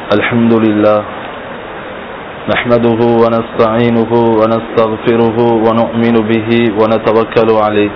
الحمد لله نحمده ونستعينه ونستغفره ونؤمن به ونتوكل عليه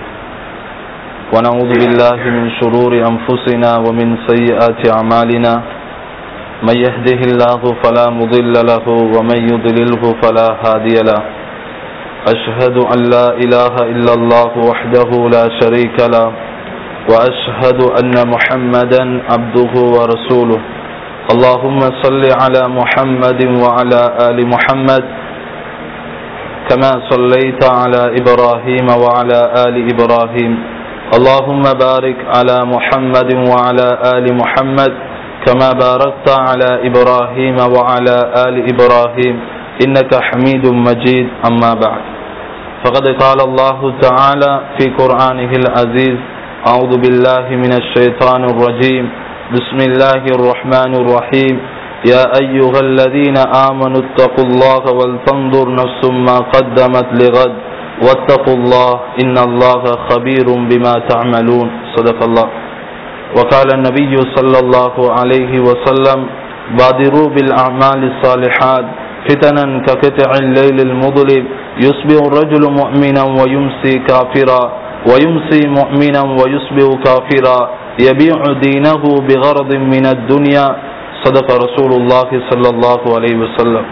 ونعوذ بالله من شرور أنفسنا ومن سيئات أعمالنا من يهده الله فلا مضل له ومن يضلله فلا هادي له أشهد أن لا إله إلا الله وحده لا شريك له وأشهد أن محمدا عبده ورسوله اللهم صل على محمد وعلى آل محمد كما صليت على إبراهيم وعلى آل إبراهيم اللهم بارك على محمد وعلى آل محمد كما باركت على إبراهيم وعلى آل إبراهيم إنك حميد مجيد أما بعد فقد قال الله تعالى في قرآنه العزيز أعوذ بالله من الشيطان الرجيم بسم الله الرحمن الرحيم يا أيها الذين آمنوا اتقوا الله ولتنظر نفس ما قدمت لغد واتقوا الله إن الله خبير بما تعملون صدق الله وقال النبي صلى الله عليه وسلم بادروا بالأعمال الصالحات فتنا كقطع الليل المظلم يصبح الرجل مؤمنا ويمسي كافرا ويمسي مؤمنا ويصبح كافرا يبيع دينه بغرض من الدنيا صدق رسول الله صلى الله عليه وسلم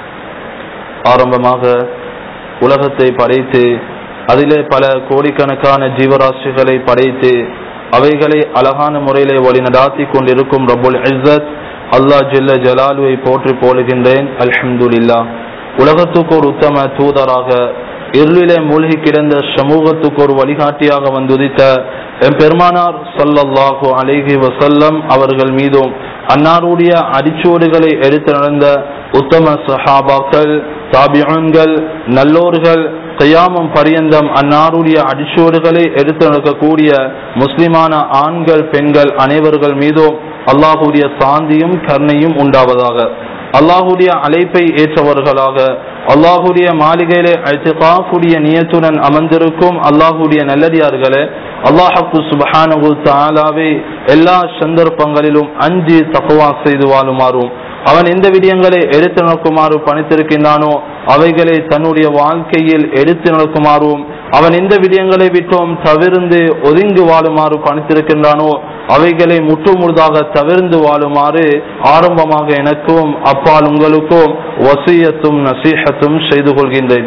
ஆரம்பமாக உலகத்தை படைத்து அதிலே பல கோடிக்கணக்கான ஜீவராசிகளை படைத்து அவைகளை அழகான முறையிலே வழிநடாத்தி கொண்டிருக்கும் ரபுல் இஸ்ஸத் அல்லாஹ் ஜில்ல ஜலாலுவை போற்றி போலுகின்றேன் அல்ஹம்துலில்லா உலகத்துக்கு ஒரு உத்தம தூதராக இருளிலே மூழ்கி கிடந்த சமூகத்துக்கு ஒரு வழிகாட்டியாக வந்துதித்த எம் பெருமானார் சல்லல்லாஹு அலைஹி வசல்லம் அவர்கள் மீதும் அன்னாருடைய அடிச்சோடுகளை எடுத்து நடந்த உத்தம சஹாபாக்கள் தாபியன்கள் நல்லோர்கள் கையாமம் பரியந்தம் அன்னாருடைய அடிச்சோடுகளை எடுத்து நடக்கக்கூடிய முஸ்லிமான ஆண்கள் பெண்கள் அனைவர்கள் மீதும் அல்லாஹுடைய சாந்தியும் கருணையும் உண்டாவதாக அல்லாஹுடைய அழைப்பை ஏற்றவர்களாக அல்லாஹுடைய மாளிகையிலே அழைத்துக்கூடிய நியத்துடன் அமர்ந்திருக்கும் அல்லாஹுடைய நல்லடியார்களே அல்லாஹப்பு சுபஹானகு தாலாவை எல்லா சந்தர்ப்பங்களிலும் அஞ்சு தப்புவா செய்து வாழுமாறும் அவன் எந்த விடயங்களை எடுத்து நடக்குமாறு பணித்திருக்கின்றானோ அவைகளை தன்னுடைய வாழ்க்கையில் எடுத்து நடக்குமாறும் அவன் எந்த விடயங்களை விட்டோம் தவிர்ந்து ஒதுங்கி வாழுமாறு பணித்திருக்கின்றானோ அவைகளை முற்றுமுழுதாக தவிர்ந்து வாழுமாறு ஆரம்பமாக எனக்கும் அப்பால் உங்களுக்கும் வசியத்தும் நசீகத்தும் செய்து கொள்கின்றேன்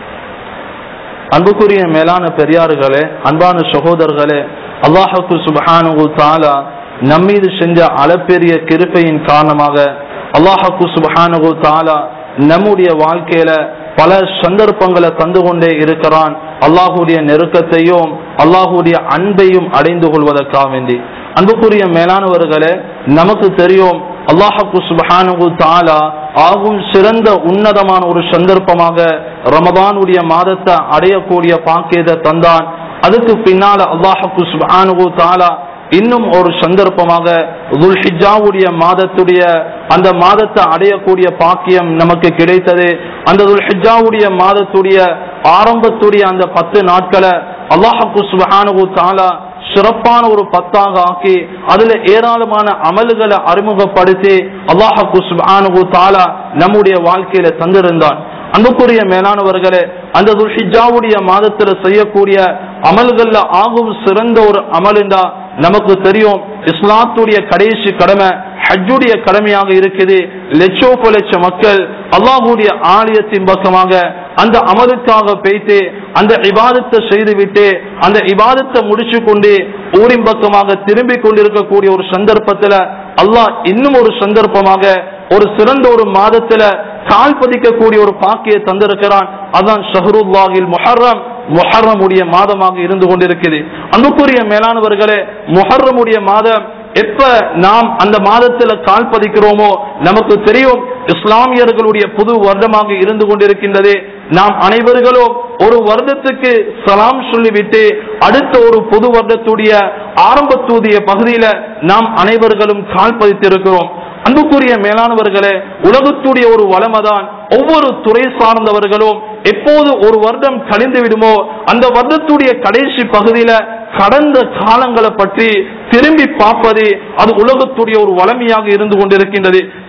அன்புக்குரிய மேலான பெரியார்களே அன்பான சகோதரர்களே அல்லாஹுக்கு சுபஹானு தாலா நம்மீது செஞ்ச அளப்பெரிய கிருப்பையின் காரணமாக அல்லாஹுக்கு சுபஹானு தாலா நம்முடைய வாழ்க்கையில பல சந்தர்ப்பங்களை தந்து கொண்டே இருக்கிறான் அல்லாஹுடைய நெருக்கத்தையும் அல்லாஹுடைய அன்பையும் அடைந்து கொள்வதற்காக வேண்டி அன்புக்குரிய மேலானவர்களே நமக்கு தெரியும் அல்லாஹு சுபஹானு தாலா ஆகும் சிறந்த உன்னதமான ஒரு சந்தர்ப்பமாக ரமதானுடைய மாதத்தை அடையக்கூடிய பாக்கியத்தை தந்தான் அதுக்கு பின்னால அல்லாஹு சுபஹானு தாலா இன்னும் ஒரு சந்தர்ப்பமாக துல்ஹிஜாவுடைய மாதத்துடைய அந்த மாதத்தை அடையக்கூடிய பாக்கியம் நமக்கு கிடைத்தது அந்த துல்ஹிஜாவுடைய மாதத்துடைய ஆரம்பத்துடைய அந்த பத்து நாட்களை அல்லாஹு சுபஹானு தாலா சிறப்பான ஒரு பத்தாக ஆக்கி அதுல ஏராளமான அமல்களை அறிமுகப்படுத்தி அல்லாஹு சுபஹானு தாலா நம்முடைய வாழ்க்கையில தந்திருந்தான் அன்புக்குரிய மேலானவர்களே அந்த துல்ஹிஜாவுடைய மாதத்துல செய்யக்கூடிய அமல்கள்ல ஆகும் சிறந்த ஒரு அமலுண்டா நமக்கு தெரியும் இஸ்லாத்துடைய கடைசி கடமை ஹஜ்ஜுடைய கடமையாக இருக்குது லட்சோப்ப லட்ச மக்கள் அல்லாஹுடைய ஆலயத்தின் பக்கமாக அந்த அமலுக்காக பேய்த்து அந்த இபாதத்தை செய்துவிட்டு அந்த இபாதத்தை முடிச்சு கொண்டு ஊரின் பக்கமாக திரும்பி கொண்டிருக்கக்கூடிய ஒரு சந்தர்ப்பத்துல அல்லாஹ் இன்னும் ஒரு சந்தர்ப்பமாக ஒரு சிறந்த ஒரு மாதத்துல கால் பதிக்கக்கூடிய ஒரு பாக்கிய தந்திருக்கிறான் அதான் ஷஹருல்லாஹில் முஹர்ரம் முஹர்ரமுடைய மாதமாக இருந்து கொண்டிருக்குது அன்புக்குரிய மேலானவர்களே முஹர்ரமுடைய மாதம் எப்ப நாம் அந்த மாதத்துல கால் பதிக்கிறோமோ நமக்கு தெரியும் இஸ்லாமியர்களுடைய புது வருடமாக இருந்து கொண்டிருக்கின்றது நாம் அனைவர்களும் ஒரு வருடத்துக்கு சலாம் சொல்லிவிட்டு அடுத்த ஒரு புது வருடத்துடைய ஆரம்பத்தூதிய பகுதியில நாம் அனைவர்களும் கால் பதித்திருக்கிறோம் அன்புக்குரிய மேலானவர்களே உலகத்துடைய ஒரு வளமதான் ஒவ்வொரு துறை சார்ந்தவர்களும் எப்போது ஒரு வருடம் கழிந்து விடுமோ அந்த வருடத்துடைய கடைசி பகுதியில கடந்த காலங்களை பற்றி திரும்பி பார்ப்பது அது உலகத்துடைய ஒரு வளமையாக இருந்து கொண்டிருக்கின்றது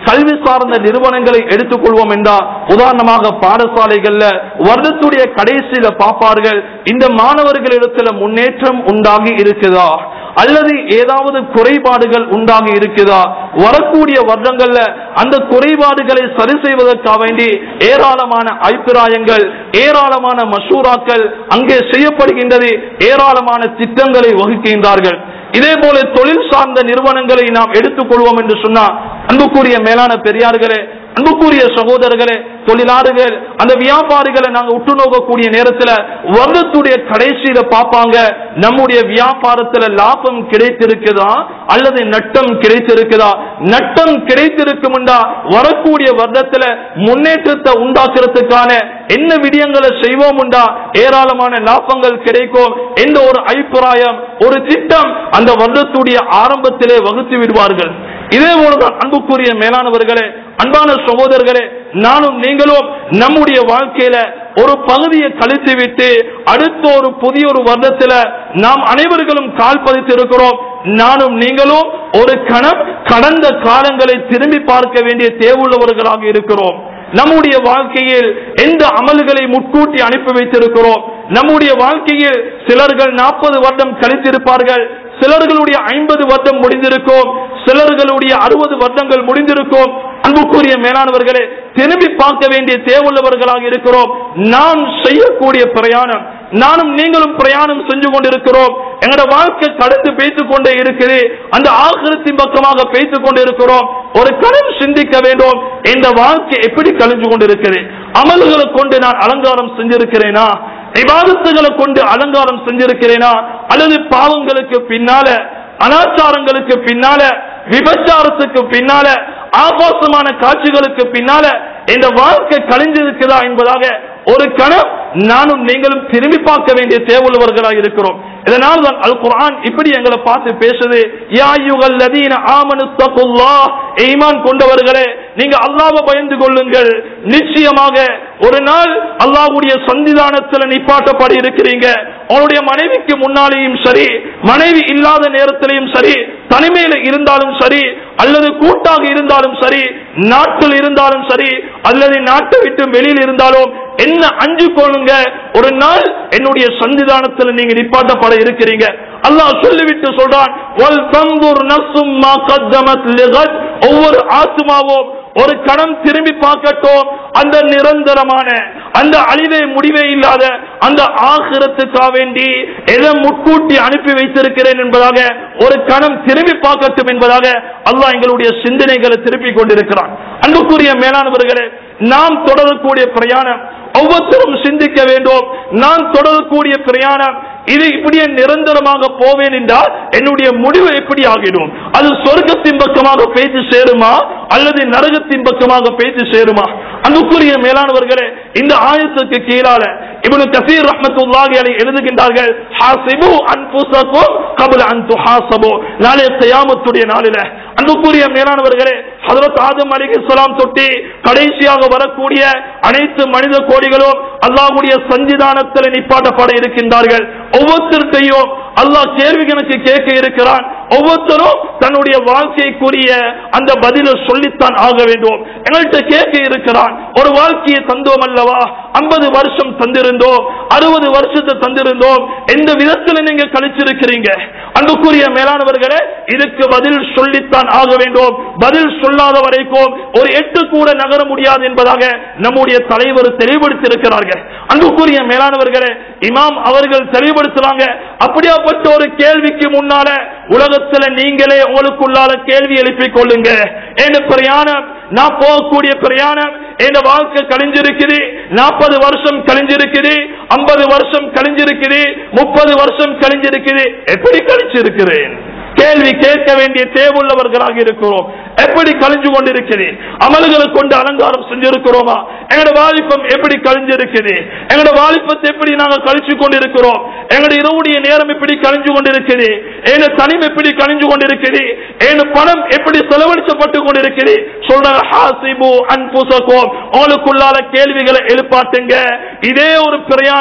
கல்வி சார்ந்த நிறுவனங்களை எடுத்துக்கொள்வோம் என்றா உதாரணமாக பாடசாலைகள்ல வருடத்துடைய கடைசியில பார்ப்பார்கள் இந்த மாணவர்களிடத்துல முன்னேற்றம் உண்டாகி இருக்குதா அல்லது ஏதாவது குறைபாடுகள் உண்டாகி இருக்குதா வரக்கூடிய வருடங்கள்ல அந்த குறைபாடுகளை சரி செய்வதற்காக வேண்டி ஏராளமான அபிப்பிராயங்கள் ஏராளமான மசூராக்கள் அங்கே செய்யப்படுகின்றது ஏராளமான திட்டங்களை வகுக்கின்றார்கள் இதே போல தொழில் சார்ந்த நிறுவனங்களை நாம் எடுத்துக்கொள்வோம் என்று சொன்னால் அன்புக்குரிய மேலான பெரியார்களே அன்புக்குரிய சகோதரர்களே தொழிலாளர்கள் அந்த வியாபாரிகளை நாங்க உற்று நோக்கக்கூடிய நேரத்துல வருடத்துடைய கடைசியில பார்ப்பாங்க நம்முடைய வியாபாரத்துல லாபம் கிடைத்திருக்குதா அல்லது நட்டம் கிடைத்திருக்குதா நட்டம் கிடைத்திருக்கும்டா வரக்கூடிய வருடத்துல முன்னேற்றத்தை உண்டாக்குறதுக்கான என்ன விடயங்களை செய்வோம் உண்டா ஏராளமான லாபங்கள் கிடைக்கும் என்ற ஒரு அபிப்பிராயம் ஒரு திட்டம் அந்த வருடத்துடைய ஆரம்பத்திலே வகுத்து விடுவார்கள் இதே போலதான் அன்புக்குரிய மேலானவர்களே அன்பான சகோதரர்களே நானும் நீங்களும் நம்முடைய வாழ்க்கையில ஒரு பகுதியை கழித்து விட்டு அடுத்த ஒரு புதிய ஒரு வருடத்துல நாம் அனைவர்களும் கால் பதித்து இருக்கிறோம் நானும் நீங்களும் ஒரு கணம் கடந்த காலங்களை திரும்பி பார்க்க வேண்டிய தேவையுள்ளவர்களாக இருக்கிறோம் நம்முடைய வாழ்க்கையில் எந்த அமல்களை முட்கூட்டி அனுப்பி வைத்திருக்கிறோம் நம்முடைய வாழ்க்கையில் சிலர்கள் நாற்பது வருடம் கழித்திருப்பார்கள் சிலர்களுடைய ஐம்பது வருடம் முடிந்திருக்கும் சிலர்களுடைய அறுபது வருடங்கள் முடிந்திருக்கும் அன்புக்குரிய மேலானவர்களே திரும்பி பார்க்க வேண்டிய தேவையுள்ளவர்களாக இருக்கிறோம் நாம் செய்யக்கூடிய பிரயாணம் நானும் நீங்களும் பிரயாணம் செஞ்சு கொண்டிருக்கிறோம் எங்களோட வாழ்க்கை கடந்து பேசிக் கொண்டே இருக்குது அந்த ஆகிரத்தின் பக்கமாக பேசிக் கொண்டு இருக்கிறோம் ஒரு கணம் சிந்திக்க வேண்டும் இந்த வாழ்க்கை எப்படி கழிஞ்சு கொண்டிருக்கிறது அமல்களை கொண்டு நான் அலங்காரம் செஞ்சிருக்கிறேனா விவாதத்துகளை கொண்டு அலங்காரம் செஞ்சிருக்கிறேனா அல்லது பாவங்களுக்கு பின்னால அனாச்சாரங்களுக்கு பின்னால விபச்சாரத்துக்கு பின்னால ஆபாசமான காட்சிகளுக்கு பின்னால இந்த வாழ்க்கை கழிஞ்சிருக்குதா என்பதாக ஒரு கணம் நானும் நீங்களும் திரும்பி பார்க்க வேண்டிய தேவையுள்ளவர்களாக இருக்கிறோம் இதனால் தான் அல் குர்ஆன் இப்படி எங்களை பார்த்து பேசுது யா அய்யுஹல் லதீன ஆமனு தகுல்லாஹ் ஈமான் கொண்டவர்களே நீங்க அல்லாஹ்வை பயந்து கொள்ளுங்கள் நிச்சயமாக ஒரு நாள் அல்லாஹ்வுடைய சன்னிதானத்துல நிப்பாட்டப்பட இருக்கிறீங்க உங்களுடைய மனைவிக்கு முன்னாலேயும் சரி மனைவி இல்லாத நேரத்திலையும் சரி தனிமையில இருந்தாலும் சரி அல்லது கூட்டாக இருந்தாலும் சரி நாட்டில் இருந்தாலும் சரி அல்லது நாட்டை விட்டு வெளியில் இருந்தாலும் என்ன அஞ்சு கொள்ளுங்க ஒரு நாள் என்னுடைய சன்னிதானத்தில் நீங்க நிப்பாட்டப்பட இருக்கிறீங்க அல்லாஹ் சொல்லிவிட்டு சொல்றான் "வல் தன்துர் நஃப்சும் மா கத்தமத் லிகத்." ஒவ்வொரு ஆத்மாவும் ஒரு கணம் திரும்பி பார்க்கட்டும் அந்த நிரந்தரமான அந்த அழிவே முடிவே இல்லாத அந்த ஆகிரத்துக்காக வேண்டி எதை முட்கூட்டி அனுப்பி வைத்திருக்கிறேன் என்பதாக ஒரு கணம் திரும்பி பார்க்கட்டும் என்பதாக அல்லாஹ் எங்களுடைய சிந்தனைகளை திருப்பி கொண்டிருக்கிறான் அன்புக்குரிய மேலானவர்களே நாம் தொடரக்கூடிய பிரயாணம் ஒவ்வொருத்தரும் சிந்திக்க வேண்டும் நான் தொடரக்கூடிய பிரயாணம் இது இப்படியே நிரந்தரமாக போவேன் என்றால் என்னுடைய முடிவு எப்படி ஆகிடும் அது சொர்க்கத்தின் பக்கமாக பேச்சு சேருமா அல்லது நரகத்தின் பக்கமாக பேச்சு சேருமா அன்புக்குரிய மேலானவர்களே இந்த ஆயத்துக்கு கீழால இவனு கசீர் ரஹ்மத்துல்லாஹி அலைஹி எழுதுகின்றார்கள் ஹாசிபு அன்புசக்கும் கபல அன் துஹாசபு நாளைய கியாமத்துடைய நாளில அன்புக்குரிய மேலானவர்களே ஹஜரத் ஆதம் அலைஹிஸ்ஸலாம் தொட்டி கடைசியாக வரக்கூடிய அனைத்து மனித கோடிகளும் அல்லாஹ்வுடைய சஞ்சிதானத்தில் நிப்பாட்டப்பட இருக்கின்றார்கள் ஒவ்வொருத்தருக்கையும் அல்லாஹ் கேள்வி கணக்கு கேட்க இருக்கிறான் ஒவ்வொருத்தரும் தன்னுடைய வாழ்க்கைக்குரிய அந்த பதிலை சொல்லித்தான் ஆக வேண்டும் எங்கள்கிட்ட கேட்க இருக்கிறான் ஒரு வாழ்க்கையை தந்தோம் அல்லவா ஐம்பது வருஷம் தந்திருந்தோம் அறுபது வருஷத்தை தந்திருந்தோம் எந்த விதத்தில் நீங்க கழிச்சிருக்கிறீங்க அன்புக்குரிய மேலானவர்களே இதுக்கு பதில் சொல்லித்தான் ஆக வேண்டும் பதில் சொல்லாத வரைக்கும் ஒரு எட்டு கூட நகர முடியாது என்பதாக நம்முடைய தலைவர் தெளிவுபடுத்தி இருக்கிறார்கள் அன்புக்குரிய மேலானவர்களே இமாம் அவர்கள் தெளிவுபடுத்துறாங்க அப்படியாப்பட்ட ஒரு கேள்விக்கு முன்னால உலகத்துல நீங்களே உங்களுக்குள்ளால கேள்வி எழுப்பிக் கொள்ளுங்க என் பிரயாணம் நான் போகக்கூடிய பிரயாணம் என் வாழ்க்கை கழிஞ்சிருக்குது நாற்பது வருஷம் கழிஞ்சிருக்குது ஐம்பது வருஷம் கழிஞ்சிருக்குது முப்பது வருஷம் கழிஞ்சிருக்குது எப்படி கழிச்சிருக்கிறேன் கேள்வி கேட்க வேண்டிய தேவையுள்ளவர்களாக இருக்கிறோம் எப்படி கழிஞ்சு கொண்டிருக்கிறேன் அமல்களை கொண்டு அலங்காரம் செஞ்சிருக்கிறோமா எங்களோட வாலிபம் எப்படி கழிஞ்சிருக்குது எங்களோட வாலிபத்தை எப்படி நாங்க கழிச்சு கொண்டிருக்கிறோம் எங்களோட இரவுடைய நேரம் எப்படி கழிஞ்சு கொண்டிருக்குது எங்க தனிமை எப்படி கழிஞ்சு கொண்டிருக்குது எங்க பணம் எப்படி செலவழிக்கப்பட்டு கொண்டிருக்குது சொல்றாங்க ஹாசிபு அன்புசகோம் உங்களுக்குள்ளால கேள்விகளை எழுப்பாட்டுங்க இதே ஒரு பிரயாணம்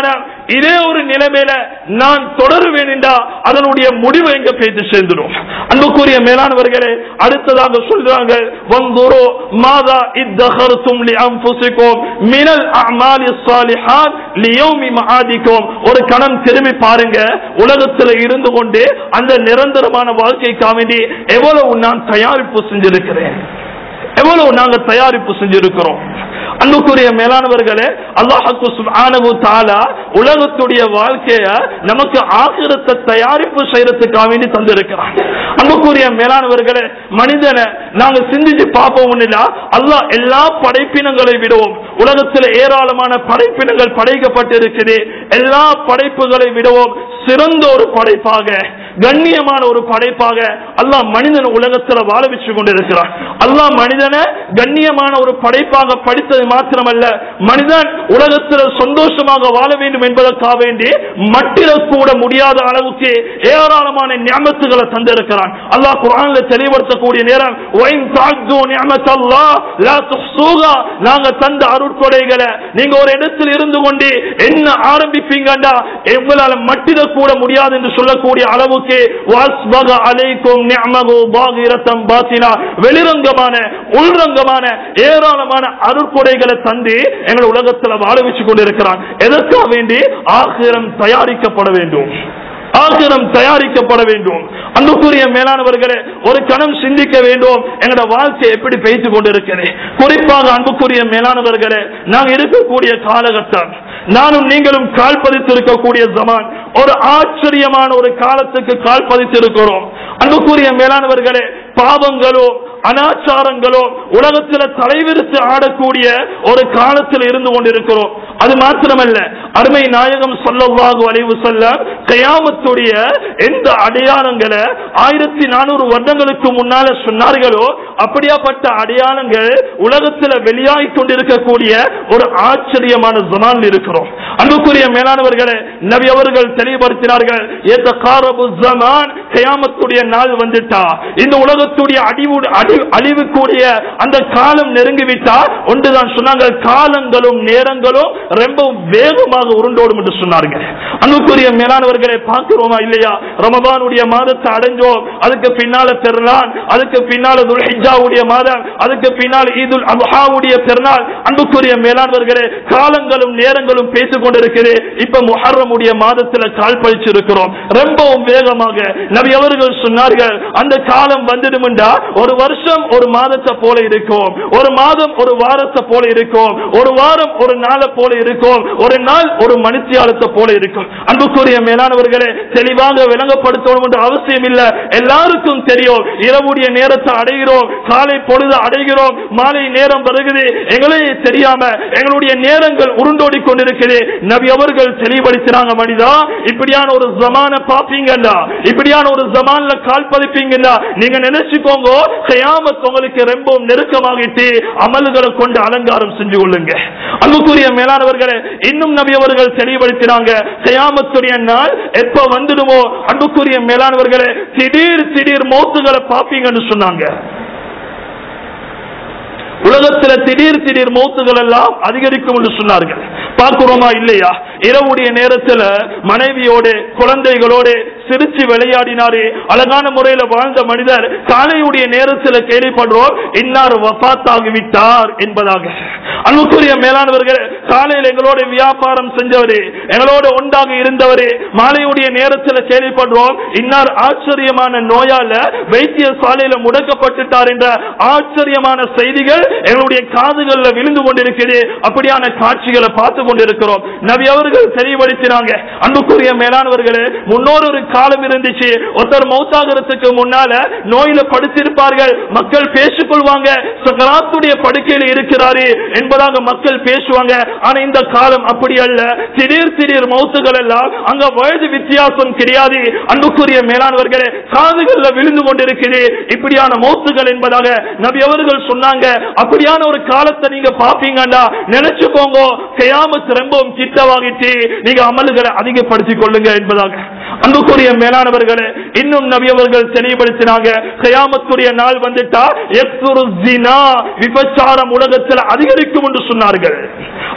இதே ஒரு நிலைமையில நான் தொடருவேன் என்றா அதனுடைய முடிவு எங்க பேச்சு சேர்ந்துடும் அன்புக்குரிய மேலானவர்களே அடுத்ததாக சொல்றாங்க வந்தூரோ மாதா இத்தகர்த்தும் லி அன்புசிக்கும் மினல் அமாலி சாலிஹான் லியோமி மஆதிக்கும் ஒரு கணம் திரும்பி பாருங்க உலகத்துல இருந்து கொண்டு அந்த நிரந்தரமான வாழ்க்கைக்காக வேண்டி எவ்வளவு நான் தயாரிப்பு செஞ்சிருக்கிறேன் எவ்வளவு நாங்க தயாரிப்பு செஞ்சிருக்கிறோம் அன்புக்குரிய மேலானவர்களே அல்லாஹு சுப்ஹானஹு தஆலா உலகத்துடைய வாழ்க்கைய நமக்கு ஆகிரத்தை தயாரிப்பு செய்யறதுக்காக வேண்டி தந்திருக்கிறான் அன்புக்குரிய மேலானவர்களே மனிதனை நாங்க சிந்திச்சு பார்ப்போம் இல்ல அல்லாஹ் எல்லா படைப்பினங்களை விடவும் உலகத்தில் ஏராளமான படைப்பினங்கள் படைக்கப்பட்டிருக்குது எல்லா படைப்புகளை விடவும் சிறந்த ஒரு படைப்பாக கண்ணியமான ஒரு படைப்பாக அல்லாஹ் மனிதன் உலகத்துல வாழ வச்சு கொண்டிருக்கிறான் அல்லாஹ் மனிதனை கண்ணியமான ஒரு படைப்பாக படித்தது மாத்திரமல்ல மனிதன் உலகத்துல சந்தோஷமாக வாழ வேண்டும் என்பதற்காக வேண்டி மட்டிடக்கூட முடியாத அளவுக்கு ஏராளமான ஞாபகத்துகளை தந்திருக்கிறான் அல்லாஹ் குரான்ல தெளிவுபடுத்தக்கூடிய நேரம் "ஒயின் தாழ்தூ நிஅமத்தல்லாஹ் லா துஹ்ஸூஹா." நாங்க தந்த அருட்கொடைகளை நீங்க ஒரு இடத்தில் இருந்து கொண்டு என்ன ஆரம்பிப்பீங்கடா எங்களால மட்டிட கூட முடியாது என்று சொல்லக்கூடிய அளவுக்கு வாஸ்பக அலைக்கும் நிஅமகு பாகிரத்தம் பாத்தினா வெளிரங்கமான உள்ரங்கமான ஏராளமான அருட்கொடைகளை தந்து எங்கள் உலகத்துல வாழ வச்சு கொண்டிருக்கிறான் எதற்காக வேண்டி ஆகிரம் தயாரிக்கப்பட வேண்டும் ஆகிரம் தயாரிக்கப்பட வேண்டும் அன்புக்குரிய மேலானவர்களே ஒரு கணம் சிந்திக்க வேண்டும் எங்களோட வாழ்க்கை எப்படி பேசிக் கொண்டிருக்கிறேன் குறிப்பாக அன்புக்குரிய மேலானவர்களே நாங்கள் இருக்கக்கூடிய காலகட்டம் நானும் நீங்களும் கால் பதித்திருக்கக்கூடிய ஜமான் ஒரு ஆச்சரியமான ஒரு காலத்துக்கு கால் பதித்திருக்கிறோம் அன்புக்குரிய மேலானவர்களே பாவங்களோ அனாச்சாரங்களோ உலகத்தில் தலைவிரித்து ஆடக்கூடிய ஒரு காலத்தில் இருந்து கொண்டிருக்கிறோம் அது மாத்திரமல்ல அருமை நாயகம் சொல்லவாகு அலைவு சொல்ல கயாமத்துடைய எந்த அடையாளங்களை ஆயிரத்தி நானூறு வருடங்களுக்கு முன்னால சொன்னார்களோ அப்படியாப்பட்ட அடையாளங்கள் உலகத்தில் வெளியாகி கொண்டிருக்கக்கூடிய ஒரு ஆச்சரியமான ஜமான் இருக்கிறோம் அன்புக்குரிய மேலானவர்களே நபி அவர்கள் தெளிவுபடுத்தினார்கள் ஏத்த காரபு ஜமான் கயாமத்துடைய நாள் வந்துட்டா இந்த உலகத்துடைய அடிவு அடி- அழிவுக்கூடிய அந்த காலம் நெருங்கிவிட்டா ஒன்றுதான் சொன்னாங்க காலங்களும் நேரங்களும் ரொம்ப வேகமாக உருண்டோடும் என்று சொன்னார்கள் அன்புக்குரிய மேலானவர்களை பார்க்கிறோமா இல்லையா ரமபானுடைய மாதத்தை அடைஞ்சோம் அதுக்கு பின்னால பெருநாள் அதுக்கு பின்னால துல்ஹிஜாவுடைய மாதம் அதுக்கு பின்னால் ஈதுல் அபுஹாவுடைய பெருநாள் அன்புக்குரிய மேலானவர்களே காலங்களும் நேரங்களும் பேசிக் கொண்டிருக்கிறது இப்ப முஹர்ரமுடைய மாதத்துல கால் பழிச்சிருக்கிறோம் ரொம்பவும் வேகமாக நபி அவர்கள் சொன்னார்கள் அந்த காலம் வந்துடும்டா ஒரு வருஷம் ஒரு மாதத்தை போல இருக்கும் ஒரு மாதம் ஒரு வாரத்தை போல இருக்கும் ஒரு வாரம் ஒரு நாளை போல இருக்கும் ஒரு நாள் ஒரு மணித்தியாலத்தை போல இருக்கும் அன்புக்குரிய மேலானவர்களே தெளிவாக விளங்கப்படுத்தணும் என்ற அவசியம் இல்ல எல்லாருக்கும் தெரியும் இரவுடைய நேரத்தை அடைகிறோம் காலை பொழுது அடைகிறோம் மாலை நேரம் வருகிறது எங்களே தெரியாம எங்களுடைய நேரங்கள் உருண்டோடி கொண்டிருக்குது நபி அவர்கள் தெளிவுபடுத்தினாங்க மனிதா இப்படியான ஒரு ஜமான பாப்பீங்கடா இப்படியான ஒரு ஜமான்ல கால் பதிப்பீங்கடா நீங்க நினைச்சுக்கோங்க கயாமத் உங்களுக்கு ரொம்ப நெருக்கமாகிட்டு அமல்களை கொண்டு அலங்காரம் செஞ்சு கொள்ளுங்க அன்புக்குரிய மேலானவர்களே இன்னும் நபி அவர்கள் தெளிவுபடுத்தினாங்க கயாமத்துடைய நாள் எப்ப வந்துடுமோ அன்புக்குரிய மேலானவர்களே திடீர் திடீர் மௌத்துகளை பாப்பீங்கன்னு சொன்னாங்க உலகத்துல திடீர் திடீர் மௌத்துகள் எல்லாம் அதிகரிக்கும் என்று சொன்னார்கள் பார்க்கிறோமா இல்லையா இரவுடைய நேரத்துல மனைவியோடு குழந்தைகளோடு சிரிச்சு விளையாடினாரு அழகான முறையில வாழ்ந்த மனிதர் காலையுடைய நேரத்தில் கேள்விப்படுறோம் இன்னார் வபாத்தாகி விட்டார் என்பதாக அன்புக்குரிய மேலானவர்கள் காலையில் எங்களோட வியாபாரம் செஞ்சவரு எங்களோட ஒன்றாக இருந்தவரு மாலையுடைய நேரத்தில் கேள்விப்படுறோம் இன்னார் ஆச்சரியமான நோயால வைத்தியசாலையில முடக்கப்பட்டுட்டார் என்ற ஆச்சரியமான செய்திகள் எங்களுடைய காதுகள்ல விழுந்து கொண்டிருக்கிறது அப்படியான காட்சிகளை பார்த்து கொண்டிருக்கிறோம் நபி அவர்கள் தெளிவுபடுத்தினாங்க அன்புக்குரிய மேலானவர்களே முன்னோர் ஒரு காலம் இருந்துச்சு ஒருத்தர் மௌத்தாகிறதுக்கு முன்னால நோயில படுத்திருப்பார்கள் மக்கள் பேசிக்கொள்வாங்க சகராத்துடைய படுக்கையில் இருக்கிறாரு என்பதாக மக்கள் பேசுவாங்க ஆனா இந்த காலம் அப்படி அல்ல திடீர் திடீர் மௌத்துகள் எல்லாம் அங்க வயது வித்தியாசம் கிடையாது அன்புக்குரிய மேலானவர்களே காதுகள்ல விழுந்து கொண்டிருக்குது இப்படியான மௌத்துகள் என்பதாக நபி அவர்கள் சொன்னாங்க அப்படியான ஒரு காலத்தை நீங்க பாப்பீங்கடா நினைச்சுக்கோங்க கயாமத்து ரொம்பவும் கிட்டவாகிட்டு நீங்க அமல்களை அதிகப்படுத்திக் கொள்ளுங்க என்பதாக அன்புக்குரிய மேலானவர்களே இன்னும் நபி அவர்கள் தெளிவுபடுத்தினாங்க கயாமத்துடைய நாள் வந்துட்டா எக்ஸுரு ஜினா விபச்சாரம் உலகத்தில் அதிகரிக்கும் என்று சொன்னார்கள்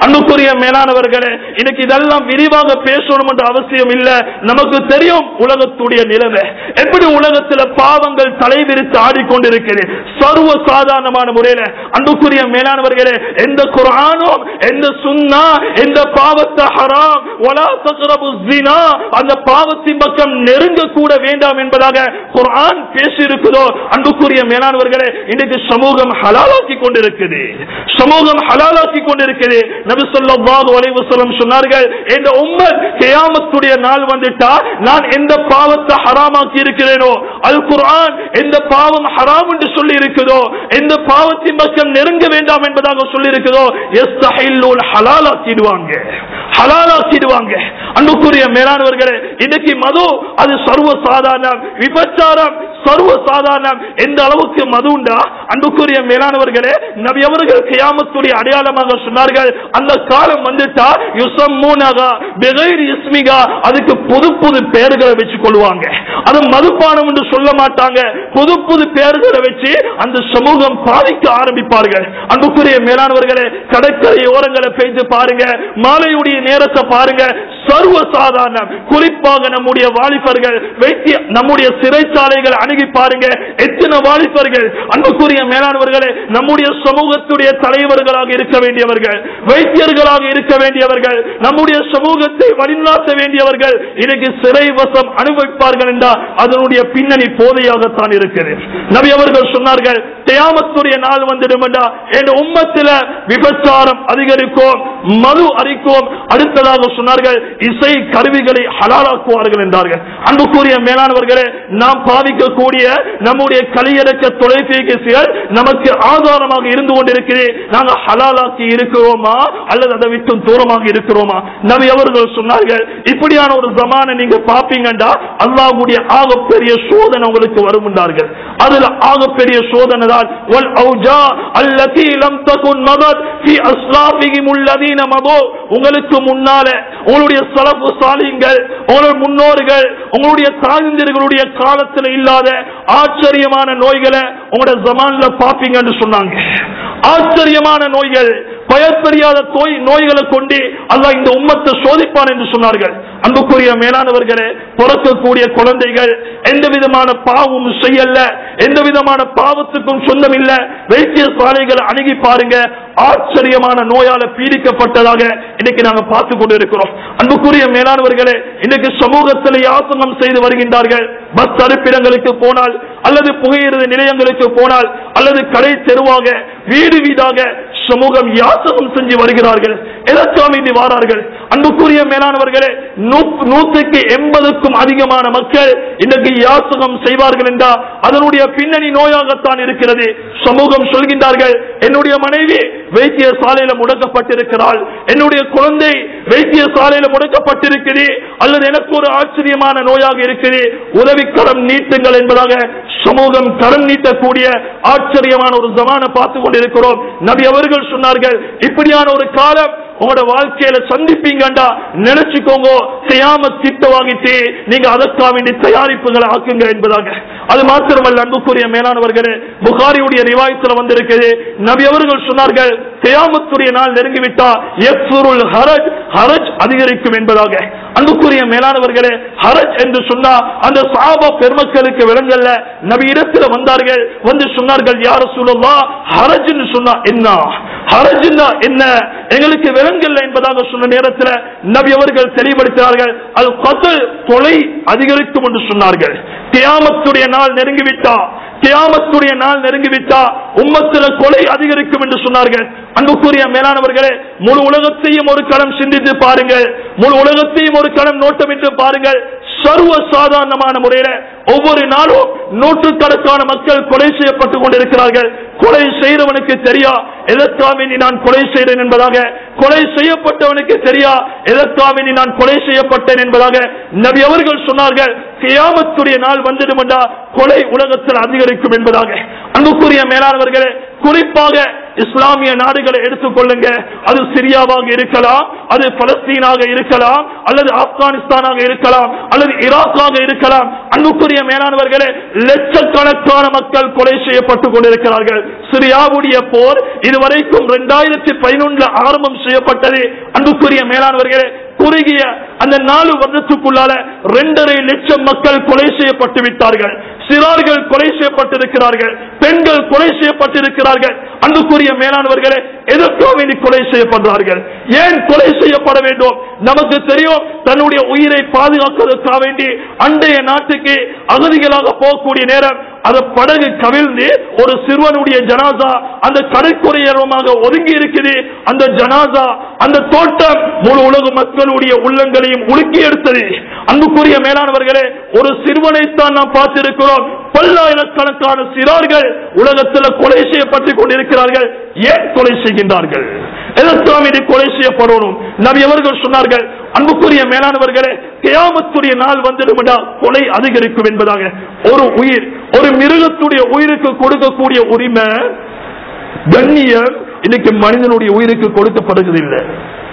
அன்புக்குரிய மேலானவர்களே இன்னைக்கு இதெல்லாம் விரிவாக பேசணும் என்ற அவசியம் இல்ல நமக்கு தெரியும் உலகத்துடைய நிலைமை எப்படி உலகத்துல பாவங்கள் தலைவிரித்து ஆடிக்கொண்டிருக்கிறது சர்வ சாதாரணமான முறையில அன்புக்குரிய மேலானவர்களே எந்த குரானும் எந்த சுன்னா எந்த பாவத்தை ஹராம் வலா தக்ரபு ஸினா அந்த பாவத்தின் பக்கம் நெருங்க கூட வேண்டாம் என்பதாக குர்ஆன் பேசி இருக்குதோ அன்புக்குரிய மேலானவர்களே இன்னைக்கு சமூகம் ஹலாலாக்கி கொண்டிருக்குது சமூகம் ஹலாலாக்கி கொண்டிருக்குது நபி ஸல்லல்லாஹு அலைஹி வஸல்லம் சொன்னார்கள் இந்த உம்மத் கியாமத்துடைய நாள் வந்துட்டா நான் எந்த பாவத்தை ஹராமாக்கி இருக்கிறேனோ அல் குர்ஆன் எந்த பாவம் ஹராம் என்று சொல்லி இருக்குதோ எந்த பாவத்தின் பக்கம் நெருங்க வேண்டாம் என்பதாக சொல்லி இருக்குதோ எஸ்தஹில்லுல் ஹலாலாக்கிடுவாங்க ஹலாலாக்கிடுவாங்க அன்புக்குரிய மேலானவர்களே இன்னைக்கு மது அது சர்வ சாதாரணம் விபச்சாரம் சர்வ சாதாரணம் எந்த அளவுக்கு மது உண்டா அன்புக்குரிய மேலானவர்களே நபி அவர்கள் கியாமத்துடைய அடையாளமாக சொன்னார்கள் அந்த காலம் வந்துட்டா யுசம்மூனகா பிகைர் இஸ்மிகா அதுக்கு புது புது பெயர்களை வச்சு கொள்வாங்க அது மதுபானம் என்று சொல்ல மாட்டாங்க புது புது பெயர்களை வச்சு அந்த சமூகம் பாதிக்க ஆரம்பிப்பார்கள் அன்புக்குரிய மேலானவர்களே கடற்கரை ஓரங்களை பெய்து பாருங்க மாலையுடைய நேரத்தை பாருங்க சர்வ சாதாரணம் குறிப்பாக நம்முடைய வாலிபர்கள் வைத்திய நம்முடைய சிறைச்சாலைகள் அணுகி பாருங்க எத்தனை வாலிபர்கள் அன்புக்குரிய மேலானவர்களே நம்முடைய சமூகத்துடைய தலைவர்களாக இருக்க வேண்டியவர்கள் வைத்தியர்களாக இருக்க வேண்டியவர்கள் நம்முடைய சமூகத்தை வழிநாட்ட வேண்டியவர்கள் இன்னைக்கு சிறை வசம் அனுபவிப்பார்கள் என்றால் அதனுடைய பின்னணி போதையாகத்தான் இருக்குது நபி அவர்கள் சொன்னார்கள் தியாமத்துடைய நாள் வந்துடும் என்றா என் உம்மத்தில விபச்சாரம் அதிகரிக்கும் மது அரிக்கும் அடுத்ததாக சொன்னார்கள் இசை கருவிகளை ஹலாலாக்குவார்கள் என்றார்கள் அன்புக்குரிய மேலானவர்களே நாம் பாவிக்கக்கூடிய நம்முடைய கலியடக்க தொலைபேசிகள் நமக்கு ஆதாரமாக இருந்து கொண்டிருக்கிறேன் நாங்கள் ஹலாலாக்கி இருக்கிறோமா அல்லது அதை விட்டு தூரமாக இருக்கிறோமா நபி அவர்கள் சொன்னார்கள் இப்படியான ஒரு ஜமான நீங்க பாப்பீங்கண்டா அல்லாஹ்வுடைய ஆகப்பெரிய சோதனை உங்களுக்கு வரும் என்றார்கள் அதுல ஆகப்பெரிய சோதனை தான் வல் அவுஜா அல்லதி லம் தகுன் மதத் ஃபி அஸ்லாஃபிஹிம் அல்லதீன மதோ உங்களுக்கு முன்னால உங்களுடைய சலப்பு சாலிங்கள் உங்களுடைய முன்னோர்கள் உங்களுடைய தாய்ந்தர்களுடைய காலத்துல இல்லாத ஆச்சரியமான நோய்களை உங்களுடைய ஜமான்ல பாப்பீங்கன்னு சொன்னாங்க ஆச்சரியமான நோய்கள் பயப்பெரியாத நோய் நோய்களை கொண்டு அல்லாஹ் இந்த உம்மத்தை சோதிப்பான் என்று சொன்னார்கள் அன்புக்குரிய மேலானவர்களே பிறக்கக்கூடிய குழந்தைகள் எந்த விதமான பாவமும் செய்யல எந்த விதமான பாவத்துக்கும் சொந்தம் இல்ல வைத்திய சாலைகளை அணுகி பாருங்க ஆச்சரியமான நோயால பீடிக்கப்பட்டதாக இன்னைக்கு நாங்க பார்த்து கொண்டு இருக்கிறோம் அன்புக்குரிய மேலானவர்களே இன்னைக்கு சமூகத்தில் யாசனம் செய்து வருகின்றார்கள் பஸ் தடுப்பிடங்களுக்கு போனால் அல்லது புகையிரத நிலையங்களுக்கு போனால் அல்லது கடை தெருவாக வீடு வீடாக சமூகம் யாசகம் செஞ்சு வருகிறார்கள் எதற்காக இனி வாரார்கள் அன்புக்குரிய மேலானவர்களே நூ- நூற்றுக்கு எண்பதுக்கும் அதிகமான மக்கள் இன்றைக்கு யாசகம் செய்வார்கள் என்றால் அதனுடைய பின்னணி நோயாகத்தான் இருக்கிறது சமூகம் சொல்கின்றார்கள் என்னுடைய மனைவி வைத்திய சாலையில முடக்கப்பட்டிருக்கிறாள் என்னுடைய குழந்தை வைத்திய சாலையில முடக்கப்பட்டிருக்கிறது அல்லது எனக்கு ஒரு ஆச்சரியமான நோயாக இருக்குது உதவிக்கரம் நீட்டுங்கள் என்பதாக சமூகம் கரம் நீட்டக்கூடிய ஆச்சரியமான ஒரு ஜமான பார்த்து கொண்டிருக்கிறோம் நபி அவர்கள் சொன்னார்கள் இப்படியான ஒரு காலம் உங்களோட வாழ்க்கையில சந்திப்பீங்கண்டா நினைச்சுக்கோங்க செய்யாம திட்டவாகிட்டு நீங்க அதற்காக வேண்டிய தயாரிப்புகளை ஆக்குங்க என்பதாக அது மாத்திரமல்ல அன்புக்குரிய மேலானவர்களே புகாரியுடைய ரிவாயத்தில் வந்திருக்கிறது நபி அவர்கள் சொன்னார்கள் கியாமத்துடைய நாள் நெருங்கிவிட்டா எஃபுருல் ஹரஜ் ஹரஜ் அதிகரிக்கும் என்பதாக அன்புக்குரிய மேலானவர்களே ஹரஜ் என்று சொன்னா அந்த சாபா பெருமக்களுக்கு விளங்கல்ல நபி இடத்துல வந்தார்கள் வந்து சொன்னார்கள் யார சொல்லலா ஹரஜ்னு சொன்னா என்ன ஹரஜ்னா என்ன எங்களுக்கு விளங்கல்ல என்பதாக சொன்ன நேரத்தில் நபி அவர்கள் தெளிவுபடுத்தினார்கள் அது கத்தல் கொலை அதிகரிக்கும் என்று சொன்னார்கள் கியாமத்துடைய நாள் நெருங்கிவிட்டா கியாமத்துடைய நாள் நெருங்கிவிட்டா உம்மத்தில கொலை அதிகரிக்கும் என்று சொன்னார்கள் அன்புக்குரிய மேலானவர்களே முழு உலகத்தையும் ஒரு களம் சிந்தித்து பாருங்கள் முழு உலகத்தையும் ஒரு களம் நோட்டமிட்டு பாருங்கள் சர்வ சாதாரணமான முறையில ஒவ்வொரு நாளும் நூற்றுக்கணக்கான மக்கள் கொலை செய்யப்பட்டுக் கொண்டிருக்கிறார்கள் கொலை செய்தவனுக்கு தெரியா எதற்காக நீ நான் கொலை செய்தேன் என்பதாக கொலை செய்யப்பட்டவனுக்கு தெரியா எதற்காக நீ நான் கொலை செய்யப்பட்டேன் என்பதாக நபி அவர்கள் சொன்னார்கள் கியாமத்துடைய நாள் வந்துடும் என்றா கொலை உலகத்தில் அதிகரிக்கும் என்பதாக அன்புக்குரிய மேலானவர்களே குறிப்பாக இஸ்லாமிய நாடுகளை எடுத்துக்கொள்ளுங்க அது சிரியாவாக இருக்கலாம் அது பலஸ்தீனாக இருக்கலாம் அல்லது ஆப்கானிஸ்தானாக இருக்கலாம் அல்லது ஈராக்காக இருக்கலாம் அன்புக்குரிய மேலானவர்களே லட்சக்கணக்கான மக்கள் கொலை செய்யப்பட்டுக் கொண்டிருக்கிறார்கள் சிரியாவுடைய போர் இதுவரைக்கும் இரண்டாயிரத்தி பதினொன்றுல ஆரம்பம் செய்யப்பட்டது அன்புக்குரிய மேலானவர்களே குறுகிய அந்த நாலு வருடத்துக்குள்ளால இரண்டரை லட்சம் மக்கள் கொலை செய்யப்பட்டு விட்டார்கள் சிறார்கள் கொலை செய்யப்பட்டிருக்கிறார்கள் பெண்கள் கொலை செய்யப்பட்டிருக்கிறார்கள் அன்புக்குரிய மேலானவர்களே எதற்காக வேண்டி கொலை செய்யப்படுறார்கள் ஏன் கொலை செய்யப்பட வேண்டும் நமக்கு தெரியும் தன்னுடைய உயிரை பாதுகாக்கிறதுக்காக வேண்டி அண்டைய நாட்டுக்கு அகதிகளாக போகக்கூடிய நேரம் அந்த படகு கவிழ்ந்து ஒரு சிறுவனுடைய ஜனாசா அந்த கடற்கரையோரமாக ஒதுங்கி இருக்குது அந்த ஜனாசா அந்த தோட்டம் முழு உலக மக்களுடைய உள்ளங்களையும் உலுக்கி எடுத்தது அன்புக்குரிய மேலானவர்களே ஒரு சிறுவனைத்தான் நாம் பார்த்திருக்கிறோம் பல்லாயிரக்கணக்கான சிறார்கள் உலகத்தில் கொலை செய்யப்பட்டுக் கொண்டிருக்கிறார்கள் ஏன் கொலை செய்கின்றார்கள் எதற்காக இது கொலை செய்யப்படணும் நபி அவர்கள் சொன்னார்கள் அன்புக்குரிய மேலானவர்களே கியாமத்துடைய நாள் வந்துடும்டா கொலை அதிகரிக்கும் என்பதாக ஒரு உயிர் ஒரு மிருகத்துடைய உயிருக்கு கொடுக்கக்கூடிய உரிமை கண்ணியம் இன்னைக்கு மனிதனுடைய உயிருக்கு கொடுக்கப்படுவதில்லை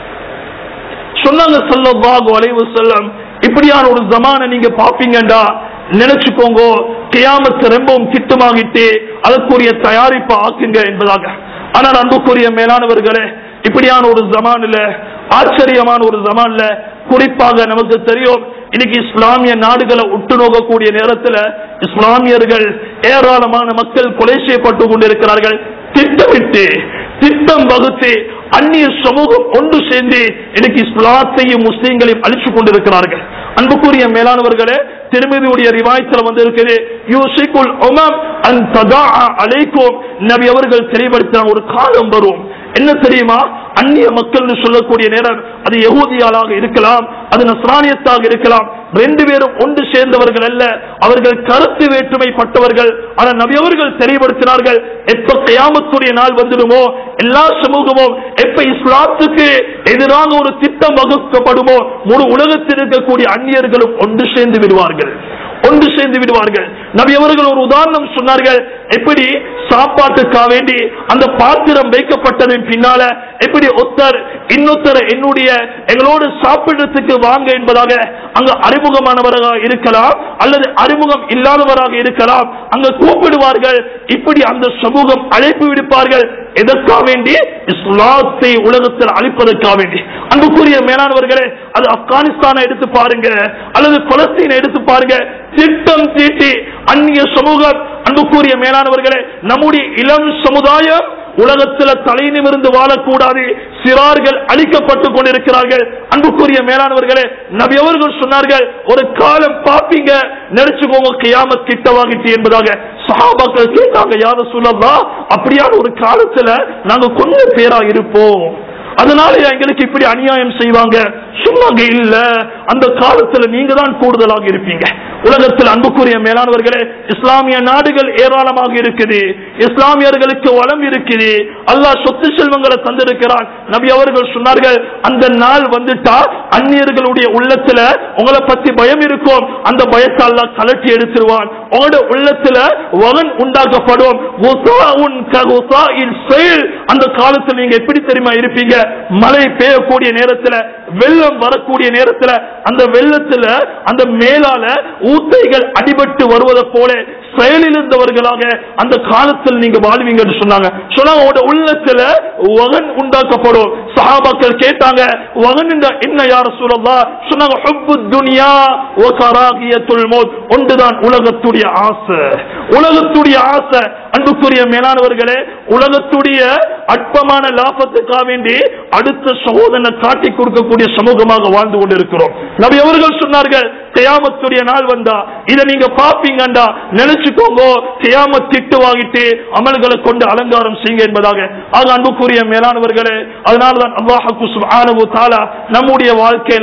சொன்னாங்க சொல்லவாகு அலைவு செல்லம் இப்படியான ஒரு ஜமான நீங்க பாப்பீங்கடா நினைச்சுக்கோங்க கியாமத்து ரொம்பவும் கிட்டமாகிட்டு அதற்குரிய தயாரிப்பு ஆக்குங்க என்பதாக ஆனால் அன்புக்குரிய மேலானவர்களே இப்படியான ஒரு ஜமான்ல ஆச்சரியமான ஒரு ஜமான்ல குறிப்பாக நமக்கு தெரியும் இன்னைக்கு இஸ்லாமிய நாடுகளை உற்று நோக்கக்கூடிய நேரத்தில் இஸ்லாமியர்கள் ஏராளமான மக்கள் கொலை செய்யப்பட்டு கொண்டிருக்கிறார்கள் திட்டமிட்டு திட்டம் வகுத்து அந்நிய சமூகம் ஒன்று சேர்ந்து இன்னைக்கு இஸ்லாத்தையும் முஸ்லீம்களையும் அழிச்சு கொண்டிருக்கிறார்கள் அன்புக்குரிய மேலானவர்களே திருமதியுடைய ரிவாயத்தில் வந்து இருக்குது யூசிக்குல் உமம் அன் ததா அலைக்கும் நபி அவர்கள் தெளிவுபடுத்தின ஒரு காலம் வரும் என்ன தெரியுமா அந்நிய மக்கள் சொல்லக்கூடிய நேரம் அது யகூதியாளாக இருக்கலாம் அது நஸ்ரானியத்தாக இருக்கலாம் ரெண்டு பேரும் ஒன்று சேர்ந்தவர்கள் அல்ல அவர்கள் கருத்து வேற்றுமை பட்டவர்கள் ஆனால் நபி அவர்கள் தெளிவுபடுத்தினார்கள் எப்ப கியாமத்துடைய நாள் வந்துடுமோ எல்லா சமூகமும் எப்ப இஸ்லாத்துக்கு எதிராக ஒரு திட்டம் வகுக்கப்படுமோ முழு உலகத்தில் இருக்கக்கூடிய அந்நியர்களும் ஒன்று சேர்ந்து விடுவார்கள் ஒன்று சேர்ந்து விடுவார்கள் நபி அவர்கள் ஒரு உதாரணம் சொன்னார்கள் எப்படி சாப்பாட்டுக்காக வேண்டி அந்த பாத்திரம் வைக்கப்பட்டதன் பின்னால எப்படி ஒருத்தர் இன்னொருத்தர் என்னுடைய எங்களோடு சாப்பிடுறதுக்கு வாங்க என்பதாக அங்க அறிமுகமானவராக இருக்கலாம் அல்லது அறிமுகம் இல்லாதவராக இருக்கலாம் அங்க கூப்பிடுவார்கள் இப்படி அந்த சமூகம் அழைப்பு விடுப்பார்கள் எதற்காக வேண்டி இஸ்லாத்தை உலகத்தில் அழிப்பதற்காக வேண்டி அன்புக்குரிய மேலானவர்களே அது ஆப்கானிஸ்தானை எடுத்து பாருங்க அல்லது பலஸ்தீனை எடுத்து பாருங்க திட்டம் தீட்டி அந்நிய சமூகம் அன்புக்குரிய மேலானவர்களே நம்முடைய இளம் சமுதாயம் உலகத்தில் தலை நிமிர்ந்து வாழக்கூடாது சிறார்கள் அழிக்கப்பட்டுக் கொண்டிருக்கிறார்கள் அன்புக்குரிய மேலானவர்களே நபி அவர்கள் சொன்னார்கள் ஒரு காலம் பாப்பீங்க நினைச்சுக்கோங்க கியாமத் கிட்டவாகிட்டு என்பதாக சஹாபாக்கள் கேட்டாங்க யாரும் சொல்லலாம் அப்படியான ஒரு காலத்துல நாங்க கொஞ்சம் பேரா இருப்போம் அதனால எங்களுக்கு இப்படி அநியாயம் செய்வாங்க சொன்னாங்க இல்ல அந்த காலத்துல நீங்க தான் கூடுதலாக இருப்பீங்க உலகத்தில் அன்புக்குரிய மேலானவர்களே இஸ்லாமிய நாடுகள் ஏராளமாக இருக்குது இஸ்லாமியர்களுக்கு வளம் இருக்குது அல்லாஹ் சொத்து செல்வங்களை தந்திருக்கிறான் நபி அவர்கள் சொன்னார்கள் அந்த நாள் வந்துட்டா அந்நியர்களுடைய உள்ளத்துல உங்களை பத்தி பயம் இருக்கும் அந்த பயத்தை அல்லாஹ் கலட்டி எடுத்துருவான் உங்களோட உள்ளத்துல வகன் உண்டாக்கப்படும் குசாஉன் ககுசாஇல் செயல் அந்த காலத்தில் நீங்க எப்படி தெரியுமா இருப்பீங்க மழை பெய்யக்கூடிய நேரத்துல வெள்ளம் வரக்கூடிய நேரத்துல அந்த வெள்ளத்துல அந்த மேலால ஊத்தைகள் அடிபட்டு வருவதை போல செயலில் இருந்தவர்களாக அந்த காலத்தில் நீங்க வாழ்வீங்கன்னு சொன்னாங்க சொன்னாங்க உங்களோட உள்ளத்துல வகன் உண்டாக்கப்படும் சஹாபாக்கள் கேட்டாங்க வகன் என்றா என்ன யார சொல்லலாம் சொன்னாங்க ஹுப்பு துனியா ஓ கராகியத்துல் மௌத் ஒன்றுதான் உலகத்துடைய ஆசை உலகத்துடைய ஆசை அன்புக்குரிய மேலானவர்களே உலகத்துடைய அற்பமான லாபத்துக்காக வேண்டி அடுத்த சகோதரனை காட்டி கொடுக்கக்கூடிய சமூகமாக வாழ்ந்து கொண்டிருக்கிறோம் நபி அவர்கள் சொன்னார்கள் கியாமத்துடைய நாள் வந்தா இதை நீங்க பாப்பீங்கண்டா நினைச்சுக்கோங்க கியாமத் திட்டு வாங்கிட்டு அமல்களை கொண்டு அலங்காரம் செய்யுங்க என்பதாக ஆக அன்புக்குரிய மேலானவர்களே அதனாலதான் அல்லாஹு சுப்ஹானஹு தஆலா நம்முடைய வாழ்க்கையில